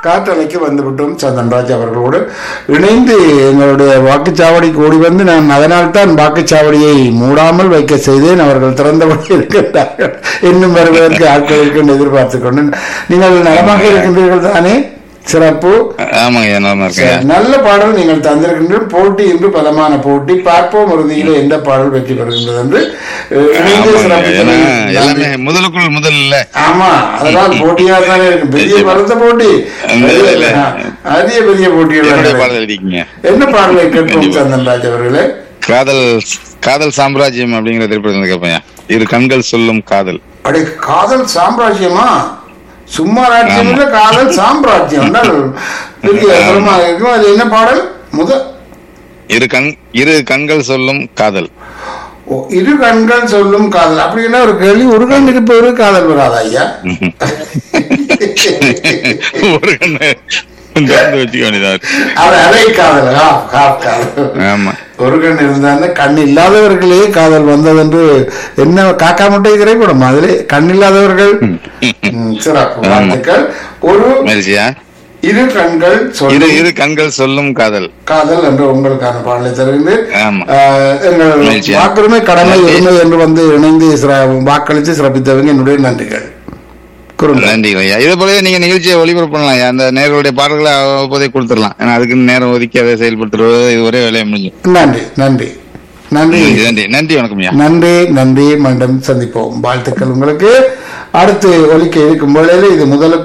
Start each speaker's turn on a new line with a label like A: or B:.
A: காற்றலைக்கு வந்துவிட்டோம் சந்தன்ராஜ் அவர்களோடு இணைந்து எங்களுடைய வாக்குச்சாவடிக்கு ஓடி வந்து நான் அதனால் தான் வாக்குச்சாவடியை மூடாமல் வைக்க செய்தேன் அவர்கள் திறந்தபடி இருக்கின்றார்கள் இன்னும் வருவதற்கு ஆட்கள் இருக்கும் எதிர்பார்த்து கொண்டு நீங்கள் நலமாக இருக்கின்றீர்கள் தானே சிறப்பு
B: ஆமாங்க ஐயா நல்லா இருக்கேன்
A: சரி, நல்ல பாடல் நீங்கள் தந்திருக்கின்றீர்கள் போட்டி என்று பலமான போட்டி பார்ப்போம் இறுதியில் எந்த பாடல் வெற்றி பெறுகின்றது என்று அஹ், இணைந்து
B: ஆமாங்க ஏன்னா
A: சிறப்பித்தது
B: எல்லாமே முதலுக்குள் முதல் இல்ல
A: ஆமா அதெல்லாம் போட்டியா தானே இருக்கும் பெரிய பலத்த போட்டி
B: இல்ல, இல்ல.
A: ஆ, அதிக பெரிய போட்டிகள்
B: என்னுடைய
A: நடக்குது.
B: பாடல் எழுதிக்கீங்க
A: என்ன பாடலை கேட்போம்
B: கண்டிப்பா.
A: சந்தன்ராஜ் அவர்களே
B: காதல் காதல் சாம்ராஜ்யம் அப்படிங்கிற திரைப்படத்தில் கேட்பேன் இரு கண்கள் சொல்லும் காதல்
A: அடே காதல் சாம்ராஜ்யமா சும்மா ராஜ்யம் இல்ல காதல் சாம்ராஜ்யம் என்றால் பெரிய அற்புதமா இருக்கும் அது என்ன பாடல் முத
B: இரு கண் இரு கண்கள் சொல்லும் காதல்
A: ஓ, இரு கண்கள் சொல்லும் காதல் அப்படின்னா ஒரு கேள்வி ஒரு கண் இருப்பவரு காதல் வராதா ஐயா
B: ஒரு கண்ணு திறந்து வச்சுக்க வேண்டியதா இருக்கு.
A: அது அலை காதல் half, half காதல்
B: ஆமா
A: ஒரு கண் இருந்தாங்க கண் இல்லாதவர்களே காதல் வந்தது என்று என்ன காக்கா முட்டை திரைப்படம் அதிலே கண் இல்லாதவர்கள் ம், சிறப்பு வாழ்த்துக்கள் ஒரு
B: மகிழ்ச்சியா
A: இரு கண்கள்
B: இரு
A: சொல்லும்
B: இரு கண்கள் சொல்லும் காதல்
A: காதல் என்று உங்களுக்கான பாடலை தருகின்றேன்
B: ஆமா
A: ஆஹ், எங்கள்
B: மகிழ்ச்சியா.
A: வாக்குரிமை கடமை
B: நன்றி.
A: உரிமை என்று வந்து இணைந்து சிற- வாக்களித்து சிறப்பித்தவங்க என்னுடைய நன்றிகள் குறுங்க
B: நன்றி ஐயா இதே போலவே நீங்க நிகழ்ச்சியை ஒளிபரப்பு பண்ணலாம் ஐயா. அந்த நேர்களுடைய பாடல்களை அவ்வப்போதே கொடுத்துடலாம் ஏன்னா அதுக்கு நேரம் ஒதுக்கி அதை செயல்படுத்துறது இது ஒரே வேலையை முடிஞ்சு
A: நன்றி நன்றி நன்றி
B: நன்றி நன்றி நன்றி வணக்கம் ஐயா
A: நன்றி நன்றி மீண்டும் சந்திப்போம் வாழ்த்துக்கள் உங்களுக்கு அடுத்து ஒலிக்க இருக்கும் வேளையில் இது முதலுக்கு